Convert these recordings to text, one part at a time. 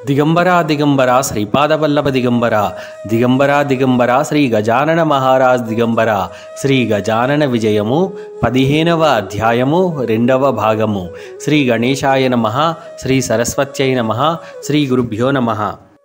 దిగంబర దిగంబర శ్రీపాదవల్లభ దిగంబర దిగంబర దిగంబర శ్రీ గజానన మహారాజ్ దిగంబర శ్రీ గజానన విజయము పదిహేనవ అధ్యాయము రెండవ భాగము శ్రీ గణేశాయ నమ శ్రీ సరస్వత్యై నమ శ్రీ గురుభ్యో నమ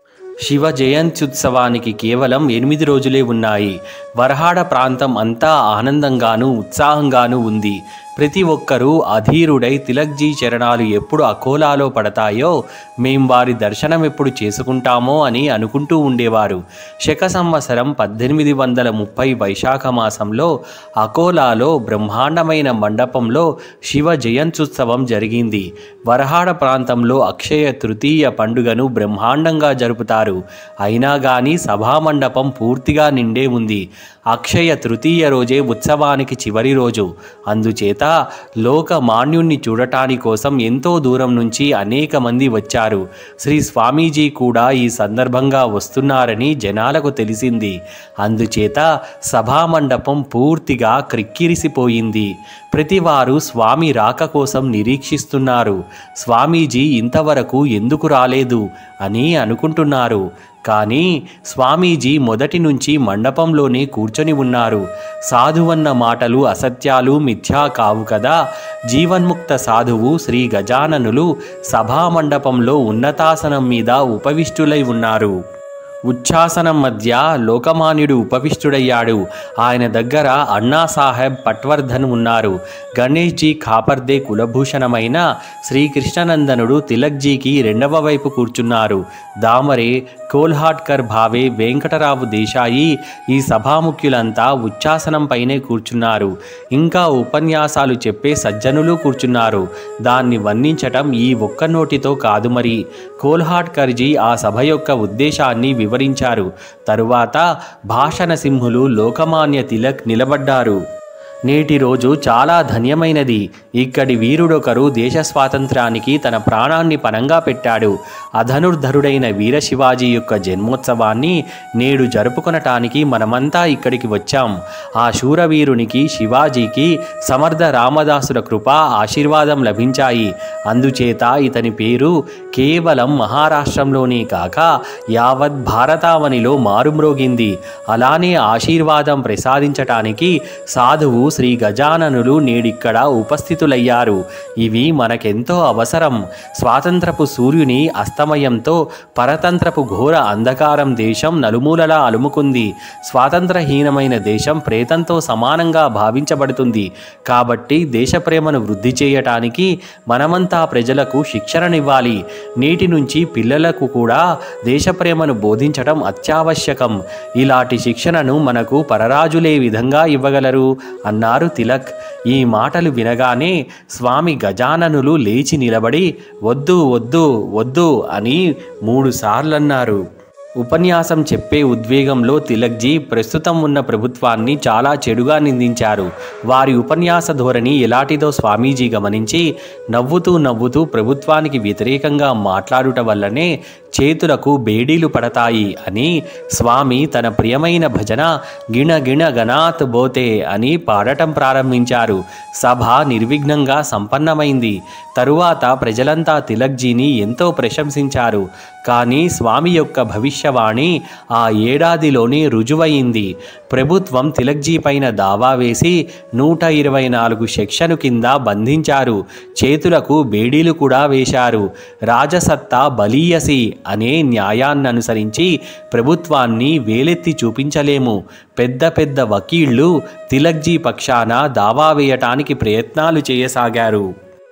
శివ జయంత్యుత్సవానికి కేవలం ఎనిమిది రోజులే ఉన్నాయి వరహాడ ప్రాంతం అంతా ఆనందంగాను ఉత్సాహంగాను ఉంది ప్రతి ఒక్కరూ అధీరుడై తిలక్జీ చరణాలు ఎప్పుడు అకోలాలో పడతాయో మేం వారి దర్శనం ఎప్పుడు చేసుకుంటామో అని అనుకుంటూ ఉండేవారు శక సంవత్సరం పద్దెనిమిది వందల ముప్పై వైశాఖ మాసంలో అకోలాలో బ్రహ్మాండమైన మండపంలో శివ జయంత్యుత్సవం జరిగింది వరహాడ ప్రాంతంలో అక్షయ తృతీయ పండుగను బ్రహ్మాండంగా జరుపుతారు అయినా కానీ సభామండపం పూర్తిగా నిండే ఉంది అక్షయ తృతీయ రోజే ఉత్సవానికి చివరి రోజు అందుచేత లోకమాన్యుణ్ణి చూడటాని కోసం ఎంతో దూరం నుంచి అనేక మంది వచ్చారు శ్రీ స్వామీజీ కూడా ఈ సందర్భంగా వస్తున్నారని జనాలకు తెలిసింది అందుచేత సభామండపం పూర్తిగా క్రిక్కిరిసిపోయింది ప్రతివారు స్వామి రాక కోసం నిరీక్షిస్తున్నారు స్వామీజీ ఇంతవరకు ఎందుకు రాలేదు అని అనుకుంటున్నారు కానీ స్వామీజీ మొదటి నుంచి మండపంలోనే కూర్చొని ఉన్నారు సాధువన్న మాటలు అసత్యాలు మిథ్యా కావు కదా జీవన్ముక్త సాధువు శ్రీ గజాననులు సభామండపంలో ఉన్నతాసనం మీద ఉపవిష్టులై ఉన్నారు ఉచ్ఛాసనం మధ్య లోకమాన్యుడు ఉపవిష్టుడయ్యాడు ఆయన దగ్గర అన్నా సాహెబ్ పట్వర్ధన్ ఉన్నారు గణేష్జీ ఖాపర్దే కులభూషణమైన శ్రీకృష్ణనందనుడు తిలక్జీకి రెండవ వైపు కూర్చున్నారు దామరే కోల్హాట్కర్ భావే వెంకటరావు దేశాయి ఈ సభాముఖ్యులంతా ఉచ్ఛాసనం పైనే కూర్చున్నారు ఇంకా ఉపన్యాసాలు చెప్పే సజ్జనులు కూర్చున్నారు దాన్ని వర్ణించటం ఈ ఒక్క నోటితో కాదు మరి కోల్హాట్కర్జీ ఆ సభ యొక్క ఉద్దేశాన్ని వివరించారు తరువాత భాషణ సింహులు లోకమాన్య తిలక్ నిలబడ్డారు నేటి రోజు చాలా ధన్యమైనది ఇక్కడి వీరుడొకరు దేశ స్వాతంత్రానికి తన ప్రాణాన్ని పనంగా పెట్టాడు అధనుర్ధరుడైన వీరశివాజీ యొక్క జన్మోత్సవాన్ని నేడు జరుపుకొనటానికి మనమంతా ఇక్కడికి వచ్చాం ఆ శూరవీరునికి శివాజీకి సమర్థ రామదాసుల కృప ఆశీర్వాదం లభించాయి అందుచేత ఇతని పేరు కేవలం మహారాష్ట్రంలోనే కాక యావత్ భారతావనిలో మారుమ్రోగింది అలానే ఆశీర్వాదం ప్రసాదించటానికి సాధువు శ్రీ గజాననులు నేడిక్కడ ఉపస్థితులయ్యారు ఇవి మనకెంతో అవసరం స్వాతంత్రపు సూర్యుని అస్తమయంతో పరతంత్రపు ఘోర అంధకారం దేశం నలుమూలలా అలుముకుంది స్వాతంత్రహీనమైన దేశం ప్రేతంతో సమానంగా భావించబడుతుంది కాబట్టి దేశప్రేమను వృద్ధి చేయటానికి మనమంతా ప్రజలకు శిక్షణనివ్వాలి నేటి నుంచి పిల్లలకు కూడా దేశప్రేమను బోధించడం అత్యావశ్యకం ఇలాంటి శిక్షణను మనకు పరరాజులే విధంగా ఇవ్వగలరు అన్నారు తిలక్ ఈ మాటలు వినగానే స్వామి గజాననులు లేచి నిలబడి వద్దు వద్దు వద్దు అని మూడు సార్లన్నారు ఉపన్యాసం చెప్పే ఉద్వేగంలో తిలక్జీ ప్రస్తుతం ఉన్న ప్రభుత్వాన్ని చాలా చెడుగా నిందించారు వారి ఉపన్యాస ధోరణి ఎలాంటిదో స్వామీజీ గమనించి నవ్వుతూ నవ్వుతూ ప్రభుత్వానికి వ్యతిరేకంగా మాట్లాడుట వల్లనే చేతులకు బేడీలు పడతాయి అని స్వామి తన ప్రియమైన భజన గిణ గిణ గణాత్ బోతే అని పాడటం ప్రారంభించారు సభ నిర్విఘ్నంగా సంపన్నమైంది తరువాత ప్రజలంతా తిలక్జీని ఎంతో ప్రశంసించారు కానీ స్వామి యొక్క భవిష్యవాణి ఆ ఏడాదిలోనే రుజువయింది ప్రభుత్వం తిలక్జీ పైన దావా వేసి నూట ఇరవై నాలుగు సెక్షను కింద బంధించారు చేతులకు బేడీలు కూడా వేశారు రాజసత్తా బలీయసి అనే న్యాయాన్ననుసరించి ప్రభుత్వాన్ని వేలెత్తి చూపించలేము పెద్ద పెద్ద వకీళ్లు తిలక్జీ పక్షాన దావా వేయటానికి ప్రయత్నాలు చేయసాగారు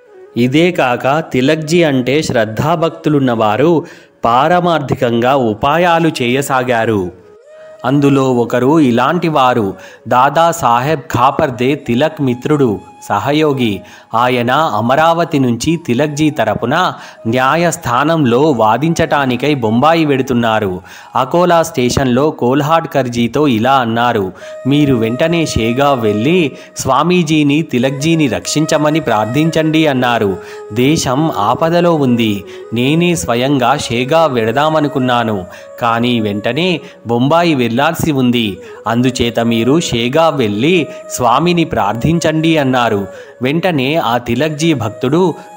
ఇదే కాక తిలక్జీ అంటే శ్రద్ధాభక్తులున్నవారు పారమార్థికంగా ఉపాయాలు చేయసాగారు అందులో ఒకరు ఇలాంటి వారు దాదాసాహెబ్ ఖాపర్దే తిలక్ మిత్రుడు సహయోగి ఆయన అమరావతి నుంచి తిలక్జీ తరపున న్యాయస్థానంలో వాదించటానికై బొంబాయి వెడుతున్నారు అకోలా స్టేషన్లో కోల్హాడ్కర్జీతో ఇలా అన్నారు మీరు వెంటనే షేగా వెళ్ళి స్వామీజీని తిలక్జీని రక్షించమని ప్రార్థించండి అన్నారు దేశం ఆపదలో ఉంది నేనే స్వయంగా షేగా వెడదామనుకున్నాను కానీ వెంటనే బొంబాయి వెళ్ళాల్సి ఉంది అందుచేత మీరు షేగా వెళ్ళి స్వామిని ప్రార్థించండి అన్నారు వెంటనే ఆ తిలక్జీ భక్తుడు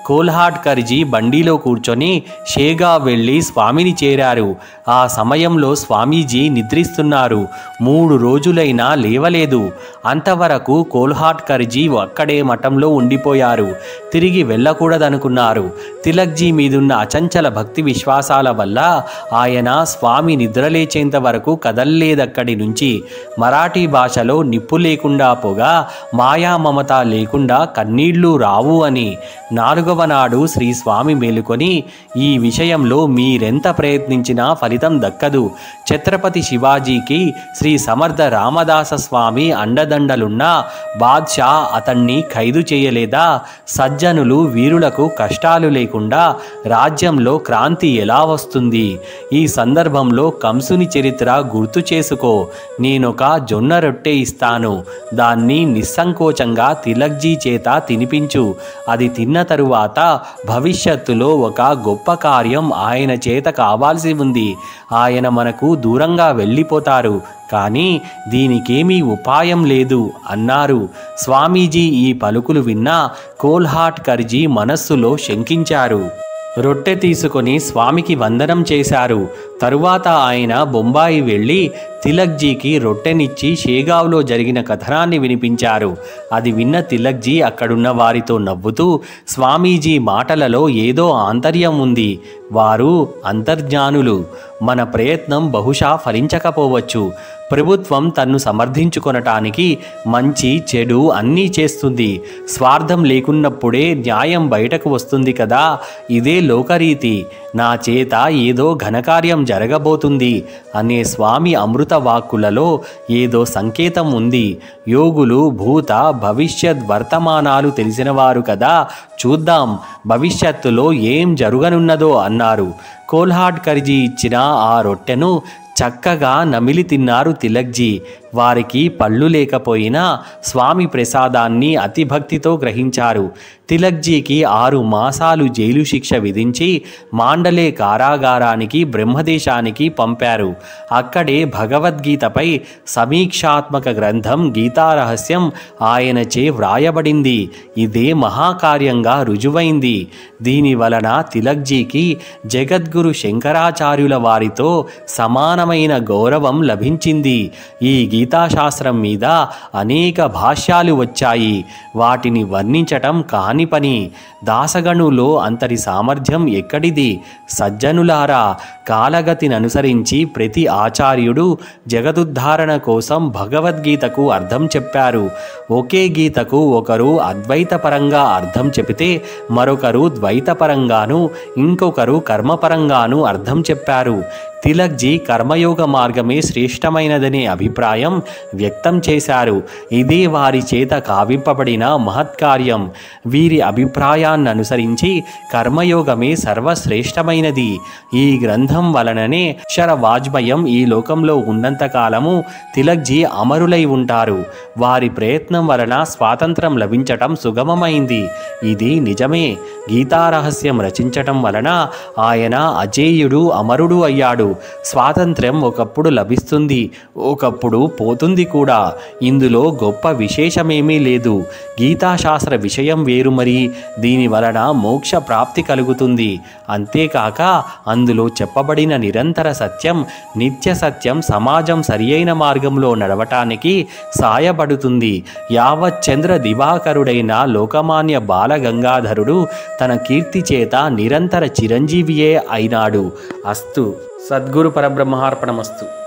కోల్హాట్ కర్జీ బండిలో కూర్చొని షేగా వెళ్ళి స్వామిని చేరారు ఆ సమయంలో స్వామీజీ నిద్రిస్తున్నారు మూడు రోజులైనా లేవలేదు అంతవరకు కోల్హాట్ కర్జీ అక్కడే మఠంలో ఉండిపోయారు తిరిగి వెళ్ళకూడదనుకున్నారు తిలక్జీ మీదున్న అచంచల భక్తి విశ్వాసాల వల్ల ఆయన స్వామి నిద్రలేచేంత వరకు కదల్లేదక్కడి నుంచి మరాఠీ భాషలో నిప్పు లేకుండా పొగ మాయా మమత లేకుండా కన్నీళ్లు రావు అని నాలుగవ నాడు శ్రీ స్వామి మేలుకొని ఈ విషయంలో మీరెంత ప్రయత్నించినా ఫలితం దక్కదు ఛత్రపతి శివాజీకి శ్రీ సమర్థ రామదాస స్వామి అండదండలున్నా బాద్షా అతన్ని ఖైదు చేయలేదా సజ్జనులు వీరులకు కష్టాలు లేకుండా రాజ్యంలో క్రాంతి ఎలా వస్తుంది ఈ సందర్భంలో కంసుని చరిత్ర గుర్తు చేసుకో నేనొక జొన్న రొట్టె ఇస్తాను దాన్ని నిస్సంకోచంగా తిలక్జీ చేత తినిపించు అది తిన్న తరువాత భవిష్యత్తులో ఒక గొప్ప కార్యం ఆయన చేత కావాల్సి ఉంది ఆయన మనకు దూరంగా వెళ్ళిపోతారు కానీ దీనికేమీ ఉపాయం లేదు అన్నారు స్వామీజీ ఈ పలుకులు విన్నా కోల్హాట్ కర్జీ మనస్సులో శంకించారు రొట్టె తీసుకొని స్వామికి వందనం చేశారు తరువాత ఆయన బొంబాయి వెళ్ళి తిలక్జీకి రొట్టెనిచ్చి షేగావ్లో జరిగిన కథనాన్ని వినిపించారు అది విన్న తిలక్జీ అక్కడున్న వారితో నవ్వుతూ స్వామీజీ మాటలలో ఏదో ఆంతర్యం ఉంది వారు అంతర్జ్ఞానులు మన ప్రయత్నం బహుశా ఫలించకపోవచ్చు ప్రభుత్వం తన్ను సమర్థించుకొనటానికి మంచి చెడు అన్నీ చేస్తుంది స్వార్థం లేకున్నప్పుడే న్యాయం బయటకు వస్తుంది కదా ఇదే లోకరీతి నా చేత ఏదో ఘనకార్యం జరగబోతుంది అనే స్వామి అమృత వాక్కులలో ఏదో సంకేతం ఉంది యోగులు భూత భవిష్యత్ వర్తమానాలు తెలిసినవారు కదా చూద్దాం భవిష్యత్తులో ఏం జరుగనున్నదో అన్నారు కోల్హాట్ కర్జీ ఇచ్చిన ఆ రొట్టెను చక్కగా నమిలి తిన్నారు తిలక్జీ వారికి పళ్ళు లేకపోయినా స్వామి ప్రసాదాన్ని అతిభక్తితో గ్రహించారు తిలక్జీకి ఆరు మాసాలు జైలు శిక్ష విధించి మాండలే కారాగారానికి బ్రహ్మదేశానికి పంపారు అక్కడే భగవద్గీతపై సమీక్షాత్మక గ్రంథం గీతారహస్యం ఆయనచే వ్రాయబడింది ఇదే మహాకార్యంగా రుజువైంది దీని వలన తిలక్జీకి జగద్గురు శంకరాచార్యుల వారితో సమానమైన గౌరవం లభించింది ఈ గీతాశాస్త్రం మీద అనేక భాష్యాలు వచ్చాయి వాటిని వర్ణించటం కాని పని దాసగణులో అంతటి సామర్థ్యం ఎక్కడిది సజ్జనులారా కాలగతిని అనుసరించి ప్రతి ఆచార్యుడు జగదుద్ధారణ కోసం భగవద్గీతకు అర్థం చెప్పారు ఒకే గీతకు ఒకరు అద్వైతపరంగా అర్థం చెబితే మరొకరు ద్వైతపరంగాను ఇంకొకరు కర్మపరంగాను అర్థం చెప్పారు తిలక్జీ కర్మయోగ మార్గమే శ్రేష్టమైనదనే అభిప్రాయం వ్యక్తం చేశారు ఇదే వారి చేత కావింపబడిన మహత్కార్యం వీరి అభిప్రాయాన్ని అనుసరించి కర్మయోగమే సర్వశ్రేష్టమైనది ఈ గ్రంథం వలననే శర వాజ్మయం ఈ లోకంలో ఉన్నంత కాలము తిలక్జీ అమరులై ఉంటారు వారి ప్రయత్నం వలన స్వాతంత్రం లభించటం సుగమమైంది ఇది నిజమే గీతారహస్యం రచించటం వలన ఆయన అజేయుడు అమరుడు అయ్యాడు స్వాతంత్ర్యం ఒకప్పుడు లభిస్తుంది ఒకప్పుడు పోతుంది కూడా ఇందులో గొప్ప విశేషమేమీ లేదు గీతాశాస్త్ర విషయం వేరు మరి దీని వలన మోక్ష ప్రాప్తి కలుగుతుంది అంతేకాక అందులో చెప్పబడిన నిరంతర సత్యం నిత్య సత్యం సమాజం సరియైన మార్గంలో నడవటానికి సాయపడుతుంది యావత్ చంద్ర దివాకరుడైన లోకమాన్య బాలగంగాధరుడు తన కీర్తి చేత నిరంతర చిరంజీవియే అయినాడు అస్తు సద్గురు పరబ్రహ్మార్పణమస్తు